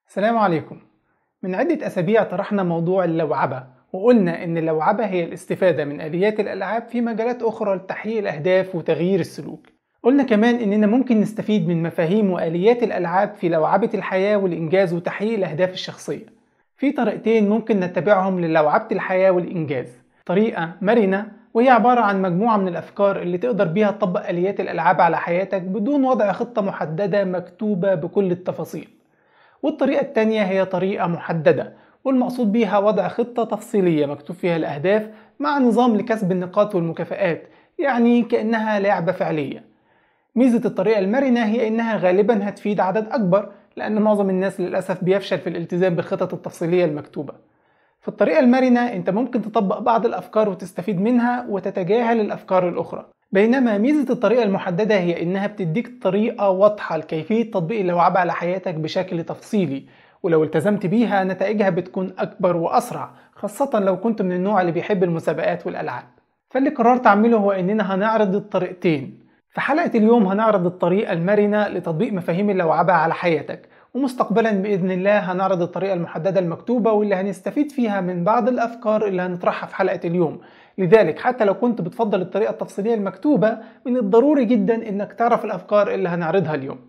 السلام عليكم من عدة أسابيع طرحنا موضوع اللوعبة وقلنا إن اللوعبة هي الاستفادة من آليات الألعاب في مجالات أخرى لتحقيق الأهداف وتغيير السلوك قلنا كمان إننا ممكن نستفيد من مفاهيم وآليات الألعاب في لوعبة الحياة والإنجاز وتحقيق الأهداف الشخصية في طريقتين ممكن نتبعهم للوعبة الحياة والإنجاز طريقة مرنة وهي عبارة عن مجموعة من الأفكار اللي تقدر بيها تطبق آليات الألعاب على حياتك بدون وضع خطة محددة مكتوبة بكل التفاصيل والطريقة التانية هي طريقة محددة والمقصود بيها وضع خطة تفصيلية مكتوب فيها الأهداف مع نظام لكسب النقاط والمكافآت يعني كأنها لعبة فعلية ميزة الطريقة المرنة هي إنها غالبا هتفيد عدد أكبر لأن معظم الناس للأسف بيفشل في الالتزام بالخطط التفصيلية المكتوبة في الطريقة المرنة أنت ممكن تطبق بعض الأفكار وتستفيد منها وتتجاهل الأفكار الأخرى بينما ميزة الطريقة المحددة هي إنها بتديك طريقة واضحة لكيفية تطبيق اللوعبة على حياتك بشكل تفصيلي ولو التزمت بيها نتائجها بتكون أكبر وأسرع خاصة لو كنت من النوع اللي بيحب المسابقات والألعاب فاللي قررت أعمله هو إننا هنعرض الطريقتين في حلقة اليوم هنعرض الطريقة المرنة لتطبيق مفاهيم اللوعبة على حياتك ومستقبلا بإذن الله هنعرض الطريقة المحددة المكتوبة واللي هنستفيد فيها من بعض الأفكار اللي هنطرحها في حلقة اليوم لذلك حتى لو كنت بتفضل الطريقة التفصيلية المكتوبة من الضروري جدا إنك تعرف الأفكار اللي هنعرضها اليوم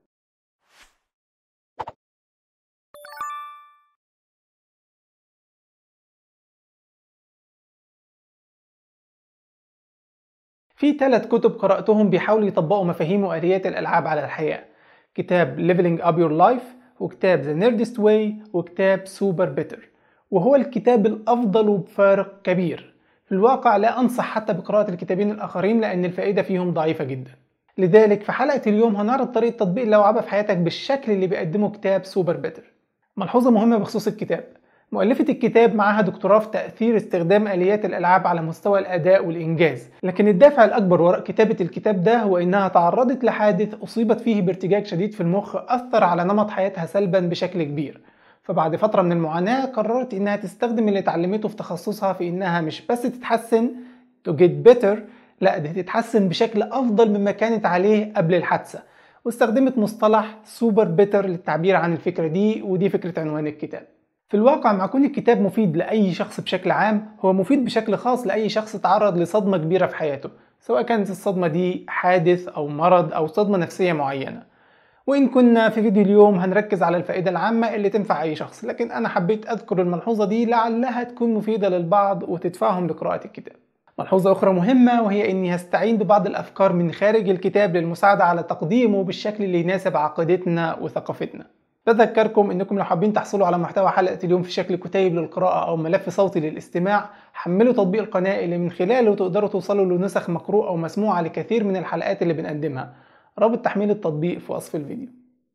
في ثلاث كتب قرأتهم بيحاولوا يطبقوا مفاهيم وآليات الألعاب على الحياة كتاب Leveling Up Your Life وكتاب The Nerdist Way وكتاب Super Better وهو الكتاب الأفضل وبفارق كبير في الواقع لا أنصح حتى بقراءة الكتابين الآخرين لأن الفائدة فيهم ضعيفة جدا لذلك في حلقة اليوم هنعرض طريقة تطبيق اللوعبة في حياتك بالشكل اللي بيقدمه كتاب سوبر بيتر ملحوظة مهمة بخصوص الكتاب مؤلفة الكتاب معاها دكتوراه في تأثير استخدام آليات الألعاب على مستوى الأداء والإنجاز لكن الدافع الأكبر وراء كتابة الكتاب ده هو إنها تعرضت لحادث أصيبت فيه بارتجاج شديد في المخ أثر على نمط حياتها سلبا بشكل كبير فبعد فترة من المعاناة قررت إنها تستخدم اللي اتعلمته في تخصصها في إنها مش بس تتحسن to get better لا دي تتحسن بشكل أفضل مما كانت عليه قبل الحادثة واستخدمت مصطلح سوبر بيتر للتعبير عن الفكرة دي ودي فكرة عنوان الكتاب في الواقع مع كون الكتاب مفيد لأي شخص بشكل عام هو مفيد بشكل خاص لأي شخص تعرض لصدمة كبيرة في حياته سواء كانت الصدمة دي حادث أو مرض أو صدمة نفسية معينة وإن كنا في فيديو اليوم هنركز على الفائدة العامة اللي تنفع أي شخص لكن أنا حبيت أذكر الملحوظة دي لعلها تكون مفيدة للبعض وتدفعهم لقراءة الكتاب ملحوظة أخرى مهمة وهي إني هستعين ببعض الأفكار من خارج الكتاب للمساعدة على تقديمه بالشكل اللي يناسب عقيدتنا وثقافتنا بذكركم انكم لو حابين تحصلوا على محتوى حلقة اليوم في شكل كتيب للقراءة او ملف صوتي للاستماع حملوا تطبيق القناة اللي من خلاله تقدروا توصلوا لنسخ مقروءة او مسموعة لكثير من الحلقات اللي بنقدمها رابط تحميل التطبيق في وصف الفيديو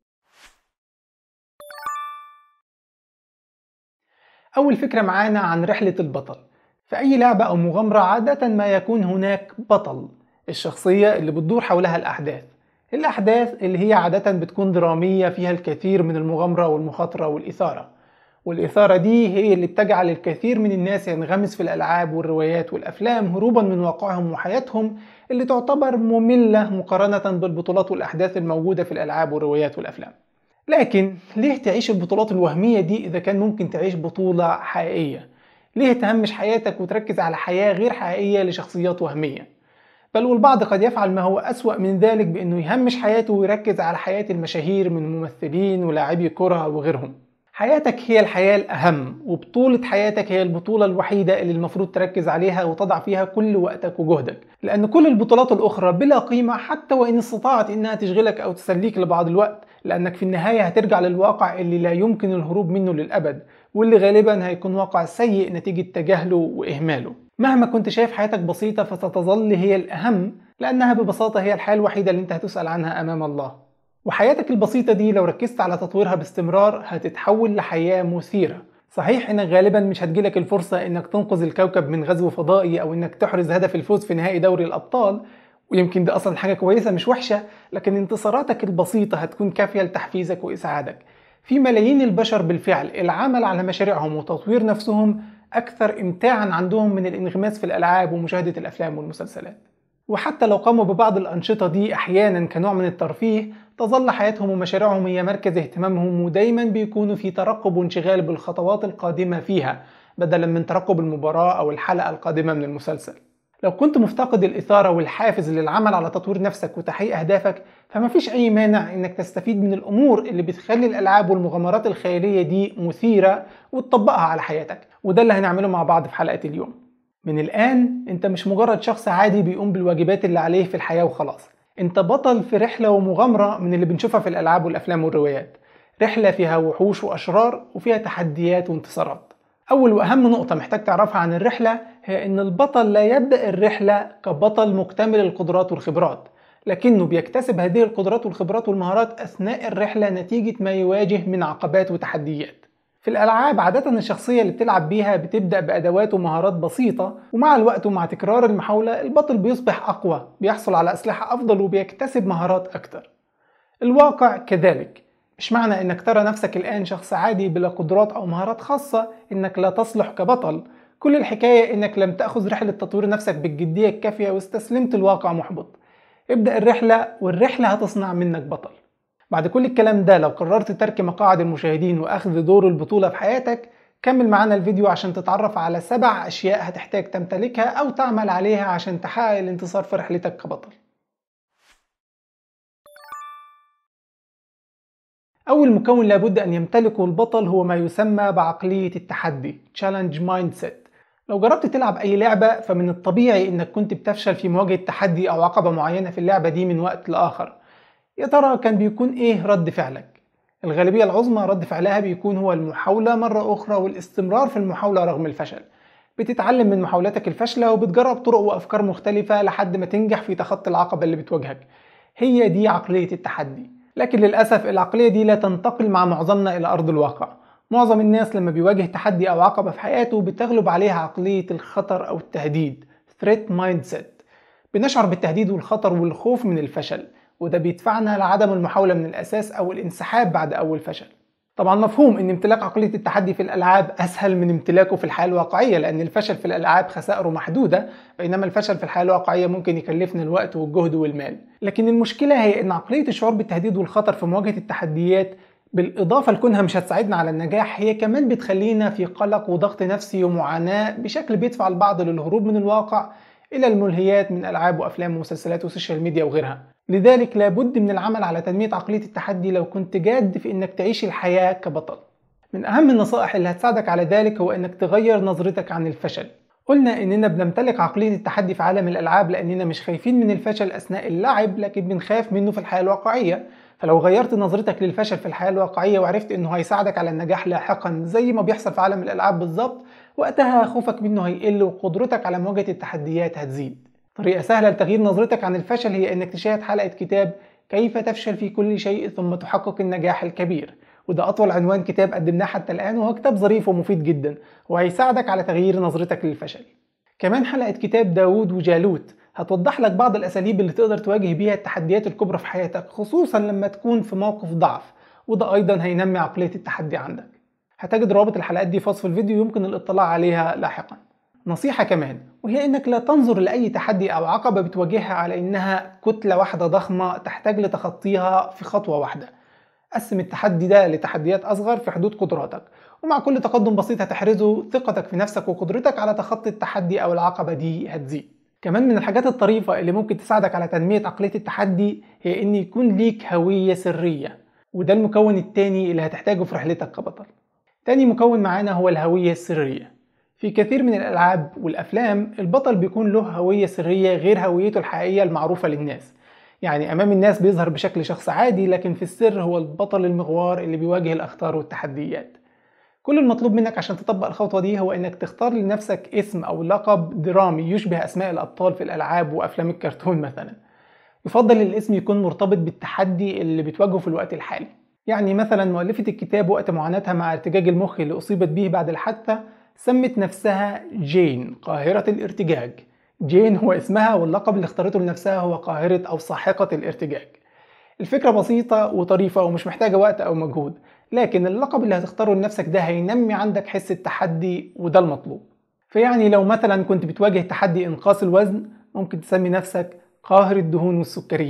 أول فكرة معانا عن رحلة البطل في أي لعبة أو مغامرة عادة ما يكون هناك بطل الشخصية اللي بتدور حولها الأحداث الأحداث اللي هي عادة بتكون درامية فيها الكثير من المغامرة والمخاطرة والإثارة والإثارة دي هي اللي بتجعل الكثير من الناس ينغمس في الألعاب والروايات والأفلام هروبا من واقعهم وحياتهم اللي تعتبر مملة مقارنة بالبطولات والأحداث الموجودة في الألعاب والروايات والأفلام لكن ليه تعيش البطولات الوهمية دي إذا كان ممكن تعيش بطولة حقيقية؟ ليه تهمش حياتك وتركز على حياة غير حقيقية لشخصيات وهمية؟ بل والبعض قد يفعل ما هو أسوأ من ذلك بأنه يهمش حياته ويركز على حياة المشاهير من ممثلين ولاعبي كرة وغيرهم حياتك هي الحياة الأهم وبطولة حياتك هي البطولة الوحيدة اللي المفروض تركز عليها وتضع فيها كل وقتك وجهدك لأن كل البطولات الأخرى بلا قيمة حتى وإن استطاعت إنها تشغلك أو تسليك لبعض الوقت لأنك في النهاية هترجع للواقع اللي لا يمكن الهروب منه للأبد واللي غالبا هيكون واقع سيء نتيجة تجاهله وإهماله مهما كنت شايف حياتك بسيطة فستظل هي الأهم لأنها ببساطة هي الحياة الوحيدة اللي أنت هتسأل عنها أمام الله وحياتك البسيطة دي لو ركزت على تطويرها باستمرار هتتحول لحياة مثيرة صحيح انك غالبا مش هتجيلك الفرصة انك تنقذ الكوكب من غزو فضائي او انك تحرز هدف الفوز في نهائي دوري الابطال ويمكن دي اصلا حاجة كويسة مش وحشة لكن انتصاراتك البسيطة هتكون كافية لتحفيزك واسعادك في ملايين البشر بالفعل العمل على مشاريعهم وتطوير نفسهم أكثر إمتاعا عندهم من الانغماس في الألعاب ومشاهدة الأفلام والمسلسلات وحتى لو قاموا ببعض الأنشطة دي أحيانا كنوع من الترفيه تظل حياتهم ومشاريعهم هي مركز اهتمامهم ودايما بيكونوا في ترقب وانشغال بالخطوات القادمة فيها بدلا من ترقب المباراة أو الحلقة القادمة من المسلسل لو كنت مفتقد الإثارة والحافز للعمل على تطوير نفسك وتحقيق أهدافك فما فيش أي مانع إنك تستفيد من الأمور اللي بتخلي الألعاب والمغامرات الخيالية دي مثيرة وتطبقها على حياتك وده اللي هنعمله مع بعض في حلقة اليوم من الآن أنت مش مجرد شخص عادي بيقوم بالواجبات اللي عليه في الحياة وخلاص أنت بطل في رحلة ومغامرة من اللي بنشوفها في الألعاب والأفلام والروايات رحلة فيها وحوش وأشرار وفيها تحديات وانتصارات أول وأهم نقطة محتاج تعرفها عن الرحلة هي إن البطل لا يبدأ الرحلة كبطل مكتمل القدرات والخبرات لكنه بيكتسب هذه القدرات والخبرات والمهارات أثناء الرحلة نتيجة ما يواجه من عقبات وتحديات في الألعاب عادة الشخصية اللي بتلعب بيها بتبدأ بأدوات ومهارات بسيطة ومع الوقت ومع تكرار المحاولة البطل بيصبح أقوى بيحصل على أسلحة أفضل وبيكتسب مهارات أكتر الواقع كذلك مش معنى انك ترى نفسك الان شخص عادي بلا قدرات او مهارات خاصة انك لا تصلح كبطل كل الحكاية انك لم تأخذ رحلة تطوير نفسك بالجدية الكافية واستسلمت الواقع محبط ابدأ الرحلة والرحلة هتصنع منك بطل بعد كل الكلام ده لو قررت ترك مقاعد المشاهدين واخذ دور البطولة في حياتك كمل معانا الفيديو عشان تتعرف على سبع اشياء هتحتاج تمتلكها او تعمل عليها عشان تحقق الانتصار في رحلتك كبطل أول مكون لابد أن يمتلكه البطل هو ما يسمى بعقلية التحدي Challenge Mindset لو جربت تلعب أي لعبة فمن الطبيعي إنك كنت بتفشل في مواجهة تحدي أو عقبة معينة في اللعبة دي من وقت لآخر يا ترى كان بيكون إيه رد فعلك؟ الغالبية العظمى رد فعلها بيكون هو المحاولة مرة أخرى والاستمرار في المحاولة رغم الفشل بتتعلم من محاولاتك الفاشلة وبتجرب طرق وأفكار مختلفة لحد ما تنجح في تخطي العقبة اللي بتواجهك هي دي عقلية التحدي لكن للأسف العقلية دي لا تنتقل مع معظمنا إلى أرض الواقع معظم الناس لما بيواجه تحدي أو عقبة في حياته بتغلب عليها عقلية الخطر أو التهديد Threat Mindset بنشعر بالتهديد والخطر والخوف من الفشل وده بيدفعنا لعدم المحاولة من الأساس أو الانسحاب بعد أول فشل طبعا مفهوم ان امتلاك عقلية التحدي في الالعاب اسهل من امتلاكه في الحياة الواقعية لان الفشل في الالعاب خسائره محدودة بينما الفشل في الحياة الواقعية ممكن يكلفنا الوقت والجهد والمال لكن المشكلة هي ان عقلية الشعور بالتهديد والخطر في مواجهة التحديات بالإضافة لكونها مش هتساعدنا على النجاح هي كمان بتخلينا في قلق وضغط نفسي ومعاناة بشكل بيدفع البعض للهروب من الواقع إلى الملهيات من ألعاب وأفلام ومسلسلات وسوشيال ميديا وغيرها لذلك لابد من العمل على تنمية عقلية التحدي لو كنت جاد في إنك تعيش الحياة كبطل من أهم النصائح اللي هتساعدك على ذلك هو إنك تغير نظرتك عن الفشل قلنا إننا بنمتلك عقلية التحدي في عالم الألعاب لأننا مش خايفين من الفشل أثناء اللعب لكن بنخاف منه في الحياة الواقعية فلو غيرت نظرتك للفشل في الحياة الواقعية وعرفت إنه هيساعدك على النجاح لاحقا زي ما بيحصل في عالم الألعاب بالظبط وقتها خوفك منه هيقل وقدرتك على مواجهة التحديات هتزيد طريقة سهلة لتغيير نظرتك عن الفشل هي إنك تشاهد حلقة كتاب كيف تفشل في كل شيء ثم تحقق النجاح الكبير وده أطول عنوان كتاب قدمناه حتى الآن وهو كتاب ظريف ومفيد جدا وهيساعدك على تغيير نظرتك للفشل كمان حلقة كتاب داوود وجالوت هتوضح لك بعض الأساليب اللي تقدر تواجه بيها التحديات الكبرى في حياتك خصوصا لما تكون في موقف ضعف وده أيضا هينمي عقلية التحدي عندك هتجد روابط الحلقات دي في وصف الفيديو يمكن الاطلاع عليها لاحقا نصيحة كمان وهي انك لا تنظر لأي تحدي أو عقبة بتواجهها على إنها كتلة واحدة ضخمة تحتاج لتخطيها في خطوة واحدة قسم التحدي ده لتحديات أصغر في حدود قدراتك ومع كل تقدم بسيط هتحرزه ثقتك في نفسك وقدرتك على تخطي التحدي أو العقبة دي هتزيد كمان من الحاجات الطريفة اللي ممكن تساعدك على تنمية عقلية التحدي هي إن يكون ليك هوية سرية وده المكون التاني اللي هتحتاجه في رحلتك كبطل تاني مكون معانا هو الهوية السرية في كثير من الألعاب والأفلام البطل بيكون له هوية سرية غير هويته الحقيقية المعروفة للناس يعني أمام الناس بيظهر بشكل شخص عادي لكن في السر هو البطل المغوار اللي بيواجه الأخطار والتحديات كل المطلوب منك عشان تطبق الخطوة دي هو إنك تختار لنفسك اسم أو لقب درامي يشبه أسماء الأبطال في الألعاب وأفلام الكرتون مثلا يفضل الاسم يكون مرتبط بالتحدي اللي بتواجهه في الوقت الحالي يعني مثلا مؤلفة الكتاب وقت معاناتها مع ارتجاج المخ اللي أصيبت به بعد الحادثة سمت نفسها جين قاهرة الارتجاج جين هو اسمها واللقب اللي اختارته لنفسها هو قاهرة أو ساحقة الارتجاج الفكرة بسيطة وطريفة ومش محتاجة وقت أو مجهود لكن اللقب اللي هتختاره لنفسك ده هينمي عندك حس التحدي وده المطلوب فيعني لو مثلا كنت بتواجه تحدي إنقاص الوزن ممكن تسمي نفسك قاهر الدهون والسكريات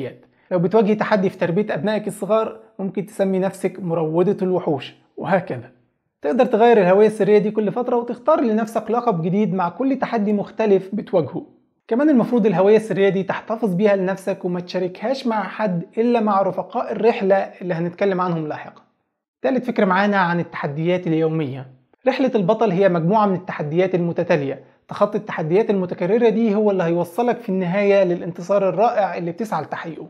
لو بتواجهي تحدي في تربية أبنائك الصغار ممكن تسمي نفسك مروضة الوحوش وهكذا تقدر تغير الهوية السرية دي كل فترة وتختار لنفسك لقب جديد مع كل تحدي مختلف بتواجهه كمان المفروض الهوية السرية دي تحتفظ بيها لنفسك وما تشاركهاش مع حد إلا مع رفقاء الرحلة اللي هنتكلم عنهم لاحقا تالت فكرة معانا عن التحديات اليومية رحلة البطل هي مجموعة من التحديات المتتالية تخطي التحديات المتكررة دي هو اللي هيوصلك في النهاية للانتصار الرائع اللي بتسعى لتحقيقه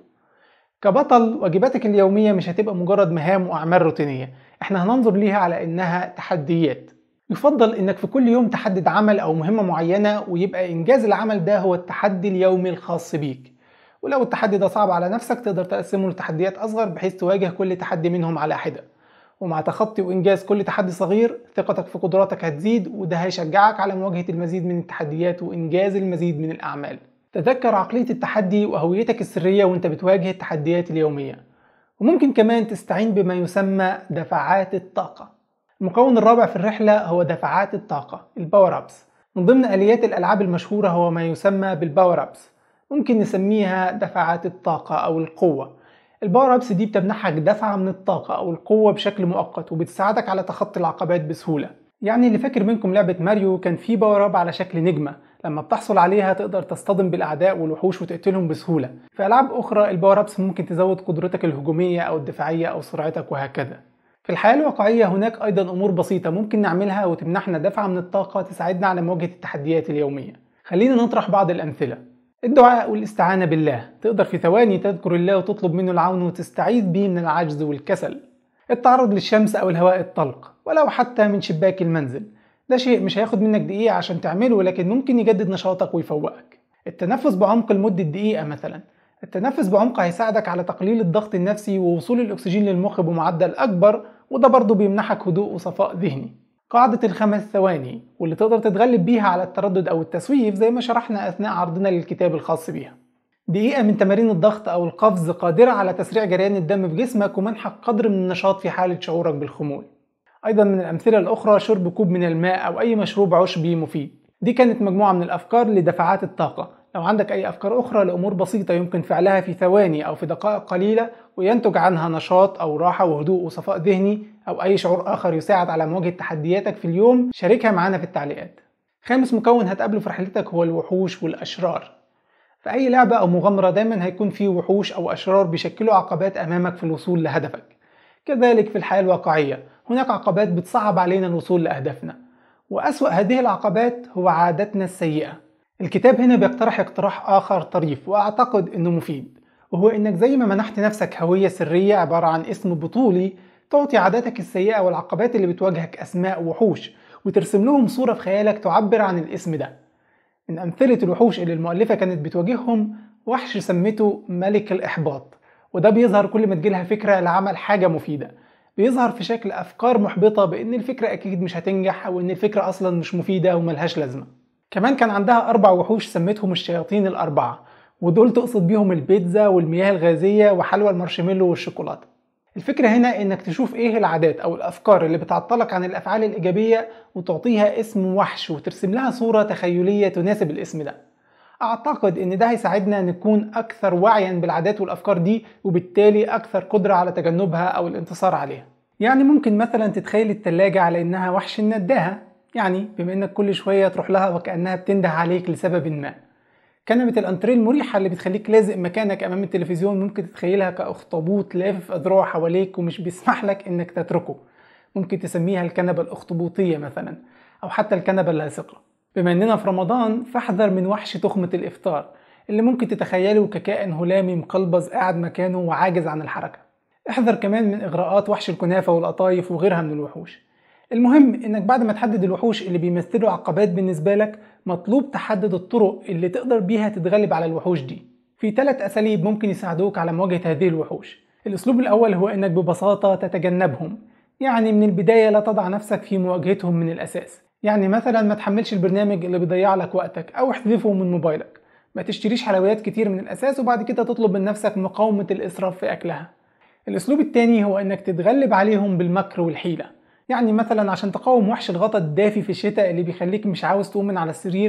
كبطل واجباتك اليومية مش هتبقى مجرد مهام وأعمال روتينية احنا هننظر ليها على إنها تحديات يفضل إنك في كل يوم تحدد عمل أو مهمة معينة ويبقى إنجاز العمل ده هو التحدي اليومي الخاص بيك ولو التحدي ده صعب على نفسك تقدر تقسمه لتحديات أصغر بحيث تواجه كل تحدي منهم على حدة ومع تخطي وإنجاز كل تحدي صغير ثقتك في قدراتك هتزيد وده هيشجعك على مواجهة المزيد من التحديات وإنجاز المزيد من الأعمال تذكر عقلية التحدي وهويتك السرية وانت بتواجه التحديات اليومية وممكن كمان تستعين بما يسمى دفعات الطاقة المكون الرابع في الرحلة هو دفعات الطاقة الباور أبس من ضمن آليات الألعاب المشهورة هو ما يسمى بالباور أبس ممكن نسميها دفعات الطاقة أو القوة الباور أبس دي بتمنحك دفعة من الطاقة أو القوة بشكل مؤقت وبتساعدك على تخطي العقبات بسهولة يعني اللي فاكر منكم لعبة ماريو كان في باور أب على شكل نجمة لما بتحصل عليها تقدر تصطدم بالأعداء والوحوش وتقتلهم بسهولة في ألعاب أخرى الباور أبس ممكن تزود قدرتك الهجومية أو الدفاعية أو سرعتك وهكذا في الحياة الواقعية هناك أيضا أمور بسيطة ممكن نعملها وتمنحنا دفعة من الطاقة تساعدنا على مواجهة التحديات اليومية خلينا نطرح بعض الأمثلة الدعاء والاستعانة بالله تقدر في ثواني تذكر الله وتطلب منه العون وتستعيذ به من العجز والكسل التعرض للشمس أو الهواء الطلق ولو حتى من شباك المنزل ده شيء مش هياخد منك دقيقة عشان تعمله لكن ممكن يجدد نشاطك ويفوقك التنفس بعمق لمدة دقيقة مثلا التنفس بعمق هيساعدك على تقليل الضغط النفسي ووصول الأكسجين للمخ بمعدل أكبر وده برضه بيمنحك هدوء وصفاء ذهني قاعدة الخمس ثواني واللي تقدر تتغلب بيها على التردد أو التسويف زي ما شرحنا أثناء عرضنا للكتاب الخاص بيها دقيقة من تمارين الضغط أو القفز قادرة على تسريع جريان الدم في جسمك ومنحك قدر من النشاط في حالة شعورك بالخمول أيضا من الأمثلة الأخرى شرب كوب من الماء أو أي مشروب عشبي مفيد دي كانت مجموعة من الأفكار لدفعات الطاقة لو عندك أي أفكار أخرى لأمور بسيطة يمكن فعلها في ثواني أو في دقائق قليلة وينتج عنها نشاط أو راحة وهدوء وصفاء ذهني أو أي شعور آخر يساعد على مواجهة تحدياتك في اليوم شاركها معانا في التعليقات خامس مكون هتقابله في رحلتك هو الوحوش والأشرار في أي لعبة أو مغامرة دايما هيكون في وحوش أو أشرار بيشكلوا عقبات أمامك في الوصول لهدفك كذلك في الحياة الواقعية هناك عقبات بتصعب علينا الوصول لأهدافنا وأسوأ هذه العقبات هو عاداتنا السيئة الكتاب هنا بيقترح اقتراح آخر طريف وأعتقد إنه مفيد وهو إنك زي ما منحت نفسك هوية سرية عبارة عن اسم بطولي تعطي عاداتك السيئة والعقبات اللي بتواجهك أسماء وحوش وترسم لهم صورة في خيالك تعبر عن الاسم ده من أمثلة الوحوش اللي المؤلفة كانت بتواجههم وحش سمته ملك الإحباط وده بيظهر كل ما تجيلها فكرة لعمل حاجة مفيدة بيظهر في شكل أفكار محبطة بإن الفكرة أكيد مش هتنجح أو إن الفكرة أصلا مش مفيدة وملهاش لازمة كمان كان عندها أربع وحوش سمتهم الشياطين الأربعة ودول تقصد بيهم البيتزا والمياه الغازية وحلوى المارشميلو والشوكولاتة الفكرة هنا إنك تشوف إيه العادات أو الأفكار اللي بتعطلك عن الأفعال الإيجابية وتعطيها اسم وحش وترسم لها صورة تخيلية تناسب الاسم ده أعتقد إن ده هيساعدنا نكون أكثر وعيا بالعادات والأفكار دي وبالتالي أكثر قدرة على تجنبها أو الانتصار عليها يعني ممكن مثلا تتخيل التلاجة على إنها وحش نداها يعني بما إنك كل شوية تروح لها وكأنها بتنده عليك لسبب ما كنبة الانتريه المريحة اللي بتخليك لازق مكانك أمام التلفزيون ممكن تتخيلها كأخطبوط لافف أذرعه حواليك ومش بيسمح لك إنك تتركه ممكن تسميها الكنبة الأخطبوطية مثلا أو حتى الكنبة اللاصقة بما إننا في رمضان فاحذر من وحش تخمة الإفطار اللي ممكن تتخيله ككائن هلامي مقلبز قاعد مكانه وعاجز عن الحركة احذر كمان من إغراءات وحش الكنافة والقطايف وغيرها من الوحوش المهم انك بعد ما تحدد الوحوش اللي بيمثلوا عقبات بالنسبة لك مطلوب تحدد الطرق اللي تقدر بيها تتغلب على الوحوش دي في ثلاث اساليب ممكن يساعدوك على مواجهة هذه الوحوش الاسلوب الاول هو انك ببساطة تتجنبهم يعني من البداية لا تضع نفسك في مواجهتهم من الاساس يعني مثلا ما تحملش البرنامج اللي بيضيع لك وقتك او احذفه من موبايلك ما تشتريش حلويات كتير من الاساس وبعد كده تطلب من نفسك مقاومة الاسراف في اكلها الاسلوب التاني هو انك تتغلب عليهم بالمكر والحيلة يعني مثلا عشان تقاوم وحش الغطا الدافي في الشتاء اللي بيخليك مش عاوز تقوم من على السرير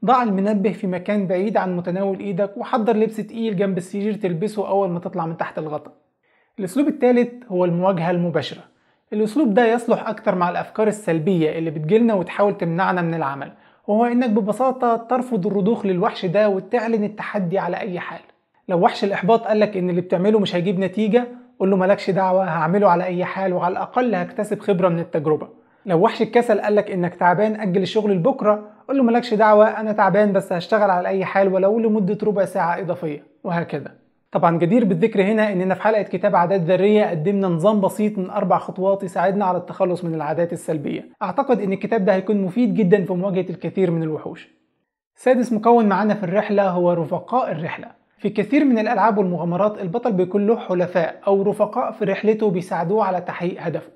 ضع المنبه في مكان بعيد عن متناول ايدك وحضر لبس تقيل جنب السرير تلبسه اول ما تطلع من تحت الغطاء الاسلوب الثالث هو المواجهة المباشرة الاسلوب ده يصلح اكتر مع الافكار السلبية اللي بتجيلنا وتحاول تمنعنا من العمل وهو انك ببساطة ترفض الرضوخ للوحش ده وتعلن التحدي على اي حال لو وحش الاحباط قالك ان اللي بتعمله مش هيجيب نتيجة قول له مالكش دعوة هعمله على اي حال وعلى الاقل هكتسب خبرة من التجربة لو وحش الكسل قالك انك تعبان اجل الشغل لبكرة قول له مالكش دعوة انا تعبان بس هشتغل على اي حال ولو لمدة ربع ساعة اضافية وهكذا طبعا جدير بالذكر هنا اننا في حلقة كتاب عادات ذرية قدمنا نظام بسيط من اربع خطوات يساعدنا على التخلص من العادات السلبية اعتقد ان الكتاب ده هيكون مفيد جدا في مواجهة الكثير من الوحوش سادس مكون معانا في الرحلة هو رفقاء الرحلة في كثير من الألعاب والمغامرات البطل بيكون له حلفاء أو رفقاء في رحلته بيساعدوه على تحقيق هدفه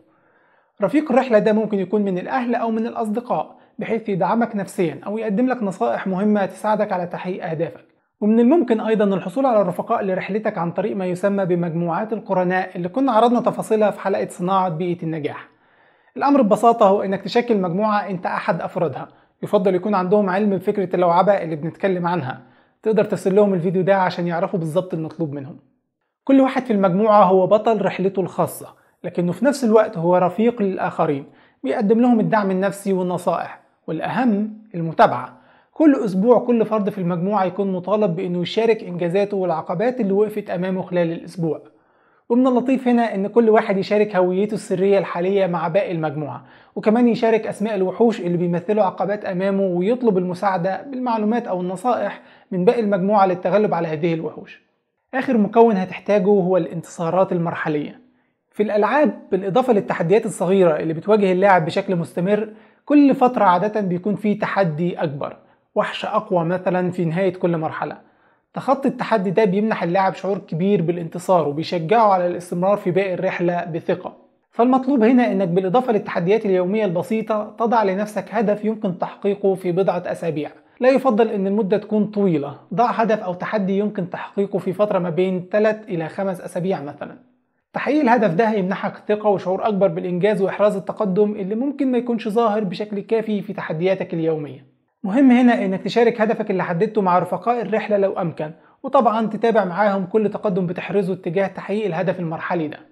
رفيق الرحلة ده ممكن يكون من الأهل أو من الأصدقاء بحيث يدعمك نفسيا أو يقدم لك نصائح مهمة تساعدك على تحقيق أهدافك ومن الممكن أيضا الحصول على الرفقاء لرحلتك عن طريق ما يسمى بمجموعات القرناء اللي كنا عرضنا تفاصيلها في حلقة صناعة بيئة النجاح الأمر ببساطة هو إنك تشكل مجموعة أنت أحد أفرادها يفضل يكون عندهم علم بفكرة اللوعبة اللي بنتكلم عنها تقدر ترسل لهم الفيديو ده عشان يعرفوا بالظبط المطلوب منهم كل واحد في المجموعة هو بطل رحلته الخاصة لكنه في نفس الوقت هو رفيق للآخرين بيقدم لهم الدعم النفسي والنصائح والأهم المتابعة كل أسبوع كل فرد في المجموعة يكون مطالب بأنه يشارك إنجازاته والعقبات اللي وقفت أمامه خلال الأسبوع ومن اللطيف هنا ان كل واحد يشارك هويته السرية الحالية مع باقي المجموعة وكمان يشارك اسماء الوحوش اللي بيمثلوا عقبات امامه ويطلب المساعدة بالمعلومات او النصائح من باقي المجموعة للتغلب على هذه الوحوش اخر مكون هتحتاجه هو الانتصارات المرحلية في الالعاب بالاضافة للتحديات الصغيرة اللي بتواجه اللاعب بشكل مستمر كل فترة عادة بيكون في تحدي اكبر وحش اقوى مثلا في نهاية كل مرحلة تخطي التحدي ده بيمنح اللاعب شعور كبير بالانتصار وبيشجعه على الاستمرار في باقي الرحلة بثقة فالمطلوب هنا انك بالاضافة للتحديات اليومية البسيطة تضع لنفسك هدف يمكن تحقيقه في بضعة اسابيع لا يفضل ان المدة تكون طويلة ضع هدف او تحدي يمكن تحقيقه في فترة ما بين 3 الى 5 اسابيع مثلا تحقيق الهدف ده هيمنحك ثقة وشعور أكبر بالإنجاز وإحراز التقدم اللي ممكن ما يكونش ظاهر بشكل كافي في تحدياتك اليومية مهم هنا انك تشارك هدفك اللي حددته مع رفقاء الرحلة لو امكن وطبعا تتابع معاهم كل تقدم بتحرزه اتجاه تحقيق الهدف المرحلي ده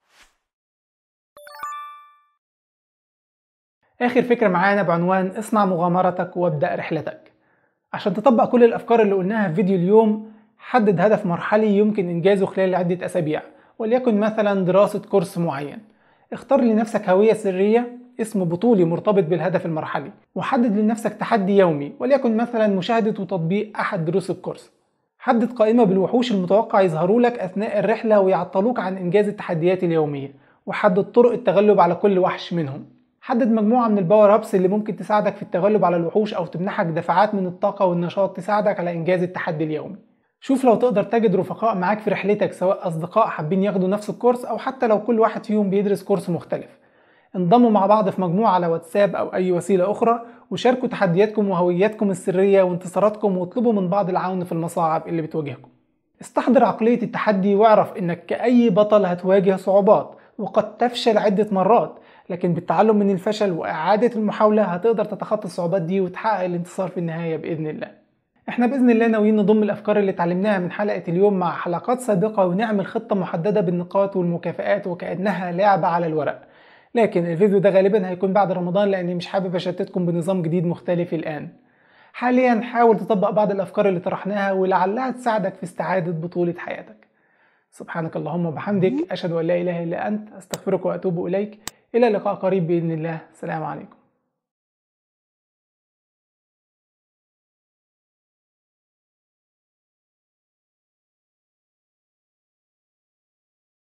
اخر فكرة معانا بعنوان اصنع مغامرتك وابدأ رحلتك عشان تطبق كل الافكار اللي قلناها في فيديو اليوم حدد هدف مرحلي يمكن انجازه خلال عدة اسابيع وليكن مثلا دراسة كورس معين اختار لنفسك هوية سرية اسم بطولي مرتبط بالهدف المرحلي وحدد لنفسك تحدي يومي وليكن مثلا مشاهدة وتطبيق أحد دروس الكورس حدد قائمة بالوحوش المتوقع يظهروا لك أثناء الرحلة ويعطلوك عن إنجاز التحديات اليومية وحدد طرق التغلب على كل وحش منهم حدد مجموعة من الباور ابس اللي ممكن تساعدك في التغلب على الوحوش أو تمنحك دفعات من الطاقة والنشاط تساعدك على إنجاز التحدي اليومي شوف لو تقدر تجد رفقاء معاك في رحلتك سواء أصدقاء حابين ياخدوا نفس الكورس أو حتى لو كل واحد فيهم بيدرس كورس مختلف انضموا مع بعض في مجموعة على واتساب أو أي وسيلة أخرى وشاركوا تحدياتكم وهوياتكم السرية وانتصاراتكم واطلبوا من بعض العون في المصاعب اللي بتواجهكم استحضر عقلية التحدي واعرف انك كأي بطل هتواجه صعوبات وقد تفشل عدة مرات لكن بالتعلم من الفشل وإعادة المحاولة هتقدر تتخطى الصعوبات دي وتحقق الانتصار في النهاية بإذن الله احنا بإذن الله ناويين نضم الأفكار اللي اتعلمناها من حلقة اليوم مع حلقات سابقة ونعمل خطة محددة بالنقاط والمكافآت وكأنها لعبة على الورق لكن الفيديو ده غالبا هيكون بعد رمضان لاني مش حابب اشتتكم بنظام جديد مختلف الان حاليا حاول تطبق بعض الافكار اللي طرحناها ولعلها تساعدك في استعادة بطولة حياتك سبحانك اللهم وبحمدك اشهد ان لا اله الا انت استغفرك واتوب اليك الى لقاء قريب باذن الله السلام عليكم